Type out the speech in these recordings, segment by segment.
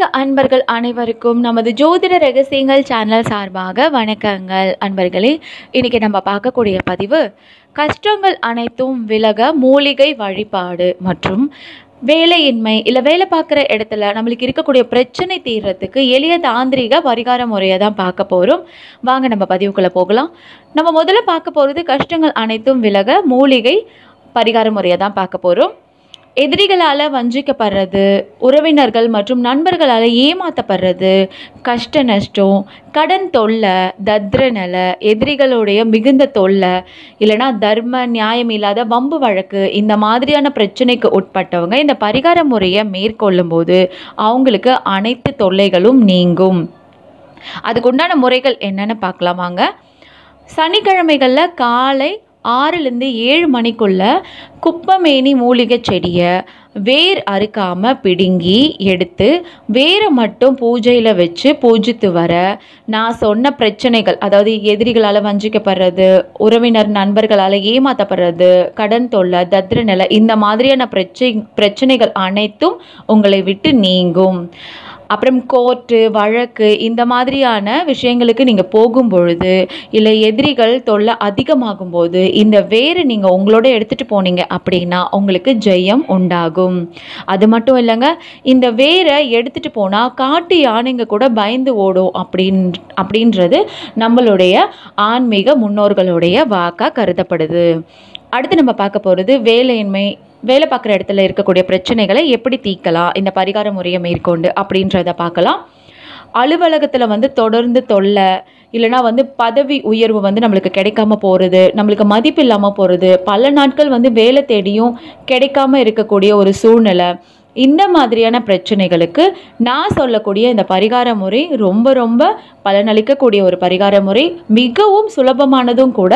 ஆன்மீக அன்பர்கள் அனைவருக்கும் நமது ஜோதிட ரகசியங்கள் சேனல் சார்பாக வணக்கங்கள் அன்பர்களே இன்னைக்கு நம்ம பார்க்கக்கூடிய பதிவு கஷ்டங்கள் அனைத்தும் விலக மூலிகை வழிபாடு மற்றும் வேலையின்மை இல்லை வேலை பார்க்குற இடத்துல நம்மளுக்கு இருக்கக்கூடிய பிரச்சனை தீர்றதுக்கு எளிய தாந்திரிக பரிகார முறையை தான் பார்க்க போகிறோம் வாங்க நம்ம பதிவுக்குள்ளே போகலாம் நம்ம முதல்ல பார்க்க போகிறது கஷ்டங்கள் அனைத்தும் விலக மூலிகை பரிகார முறையை தான் பார்க்க போகிறோம் எதிரிகளால் வஞ்சிக்கப்படுறது உறவினர்கள் மற்றும் நண்பர்களால் ஏமாற்றப்படுறது கஷ்ட நஷ்டம் கடன் தொல்லை தத்ர நிலை எதிரிகளுடைய மிகுந்த தொல்லை இல்லைனா தர்ம நியாயம் இல்லாத வம்பு வழக்கு இந்த மாதிரியான பிரச்சனைக்கு உட்பட்டவங்க இந்த பரிகார முறையை மேற்கொள்ளும் போது அவங்களுக்கு அனைத்து தொல்லைகளும் நீங்கும் அதுக்குண்டான முறைகள் என்னென்னு பார்க்கலாம் வாங்க சனிக்கிழமைகளில் காலை ஆறுலேருந்து ஏழு மணிக்குள்ள குப்பமேனி மூலிகை செடியை வேர் அறுக்காமல் பிடுங்கி எடுத்து வேரை மட்டும் பூஜையில் வச்சு பூஜித்து வர நான் சொன்ன பிரச்சனைகள் அதாவது எதிரிகளால் வஞ்சிக்கப்படுறது உறவினர் நண்பர்களால் ஏமாற்றப்படுறது கடன் தொல்லை தத்ர நிலை இந்த மாதிரியான பிரச்சனை பிரச்சனைகள் அனைத்தும் உங்களை விட்டு நீங்கும் அப்புறம் கோர்ட்டு வழக்கு இந்த மாதிரியான விஷயங்களுக்கு நீங்கள் போகும் பொழுது இல்லை எதிரிகள் தொல்லை அதிகமாகும் போது இந்த வேறு நீங்கள் உங்களோட எடுத்துகிட்டு போனீங்க அப்படின்னா உங்களுக்கு ஜெயம் உண்டாகும் அது மட்டும் இல்லைங்க இந்த வேரை எடுத்துகிட்டு போனால் காட்டு யானைங்க கூட பயந்து ஓடும் அப்படின் அப்படின்றது நம்மளுடைய ஆன்மீக முன்னோர்களுடைய வாக்காக கருதப்படுது அடுத்து நம்ம பார்க்க போகிறது வேலையின்மை வேலை பார்க்குற இடத்துல இருக்கக்கூடிய பிரச்சனைகளை எப்படி தீர்க்கலாம் இந்த பரிகார முறையை மேற்கொண்டு அப்படின்றத பார்க்கலாம் அலுவலகத்தில் வந்து தொடர்ந்து தொல்லை இல்லைனா வந்து பதவி உயர்வு வந்து நம்மளுக்கு கிடைக்காம போகிறது நம்மளுக்கு மதிப்பு இல்லாமல் போகிறது பல நாட்கள் வந்து வேலை தேடியும் கிடைக்காம இருக்கக்கூடிய ஒரு சூழ்நிலை இந்த மாதிரியான பிரச்சனைகளுக்கு நான் சொல்லக்கூடிய இந்த பரிகார முறை ரொம்ப ரொம்ப பலனளிக்கக்கூடிய ஒரு பரிகார முறை மிகவும் சுலபமானதும் கூட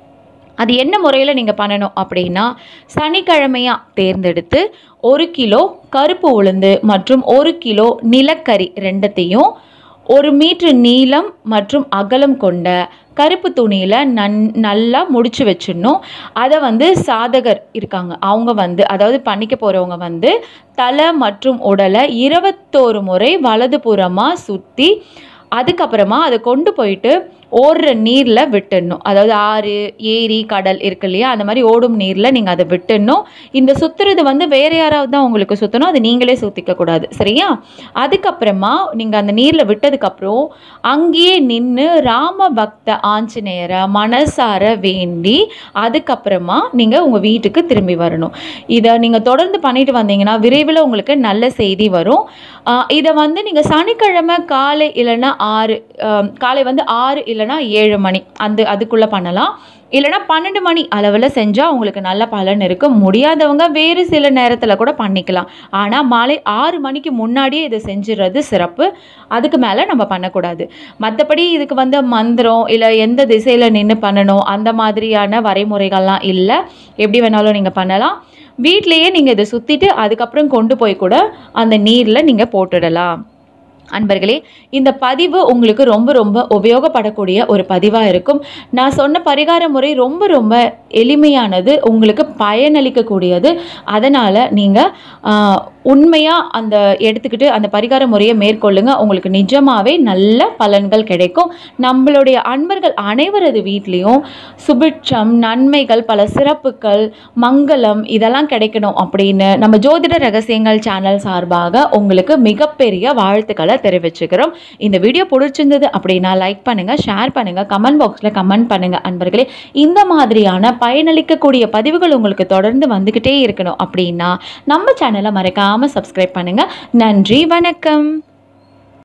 அது என்ன முறையில் நீங்கள் பண்ணணும் அப்படின்னா சனிக்கிழமையாக தேர்ந்தெடுத்து ஒரு கிலோ கருப்பு உளுந்து மற்றும் ஒரு கிலோ நிலக்கரி ரெண்டத்தையும் ஒரு மீட்ரு நீளம் மற்றும் அகலம் கொண்ட கருப்பு துணியில் நன் நல்லா முடிச்சு வச்சிடணும் அதை வந்து சாதகர் இருக்காங்க அவங்க வந்து அதாவது பண்ணிக்க போகிறவங்க வந்து தலை மற்றும் உடலை இருபத்தோரு முறை வலதுபுறமாக சுற்றி அதுக்கப்புறமா அதை கொண்டு போயிட்டு ஓடுற நீரில் விட்டுடணும் அதாவது ஆறு ஏரி கடல் இருக்கு இல்லையா அந்த மாதிரி ஓடும் நீரில் நீங்கள் அதை விட்டுடணும் இந்த சுற்றுறது வந்து வேறு யாராவது தான் உங்களுக்கு சுற்றணும் அது நீங்களே சுற்றிக்க கூடாது சரியா அதுக்கப்புறமா நீங்கள் அந்த நீரில் விட்டதுக்கப்புறம் அங்கேயே நின்று ராம பக்த ஆஞ்சநேயரை மனசார வேண்டி அதுக்கப்புறமா நீங்கள் உங்கள் வீட்டுக்கு திரும்பி வரணும் இதை நீங்கள் தொடர்ந்து பண்ணிட்டு வந்தீங்கன்னா விரைவில் உங்களுக்கு நல்ல செய்தி வரும் இதை வந்து நீங்கள் சனிக்கிழமை காலை இல்லைன்னா ஆறு காலை வந்து ஆறு இல்லைனா ஏழு மணி அந்த அதுக்குள்ளே பண்ணலாம் இல்லைனா பன்னெண்டு மணி அளவில் செஞ்சால் உங்களுக்கு நல்ல பலன் இருக்கும் முடியாதவங்க வேறு சில நேரத்தில் கூட பண்ணிக்கலாம் ஆனால் மாலை ஆறு மணிக்கு முன்னாடியே இதை செஞ்சிடுறது சிறப்பு அதுக்கு மேலே நம்ம பண்ணக்கூடாது மற்றபடி இதுக்கு வந்து மந்திரம் இல்லை எந்த திசையில் நின்று பண்ணணும் அந்த மாதிரியான வரைமுறைகள்லாம் இல்லை எப்படி வேணாலும் நீங்கள் பண்ணலாம் வீட்லேயே நீங்கள் இதை சுற்றிட்டு அதுக்கப்புறம் கொண்டு போய் கூட அந்த நீரில் நீங்கள் போட்டுடலாம் அன்பர்களே இந்த பதிவு உங்களுக்கு ரொம்ப ரொம்ப உபயோகப்படக்கூடிய ஒரு பதிவாக இருக்கும் நான் சொன்ன பரிகார முறை ரொம்ப ரொம்ப எளிமையானது உங்களுக்கு பயனளிக்கக்கூடியது அதனால் நீங்கள் உண்மையாக அந்த எடுத்துக்கிட்டு அந்த பரிகார முறையை மேற்கொள்ளுங்க உங்களுக்கு நிஜமாகவே நல்ல பலன்கள் கிடைக்கும் நம்மளுடைய அன்பர்கள் அனைவரது வீட்லேயும் சுபிட்சம் நன்மைகள் பல சிறப்புகள் மங்களம் இதெல்லாம் கிடைக்கணும் அப்படின்னு நம்ம ஜோதிட ரகசியங்கள் சேனல் சார்பாக உங்களுக்கு மிகப்பெரிய வாழ்த்துக்களை தெரிவிச்சுக்கிறோம் இந்த வீடியோ பிடிச்சிருந்தது அப்படின்னா லைக் பண்ணுங்கள் ஷேர் பண்ணுங்கள் கமெண்ட் பாக்ஸில் கமெண்ட் பண்ணுங்கள் அன்பர்களே இந்த மாதிரியான பயனளிக்கக்கூடிய பதிவுகள் உங்களுக்கு தொடர்ந்து வந்துக்கிட்டே இருக்கணும் அப்படின்னா நம்ம சேனலை மறக்காமல் சப்ஸ்கிரைப் பண்ணுங்கள் நன்றி வணக்கம்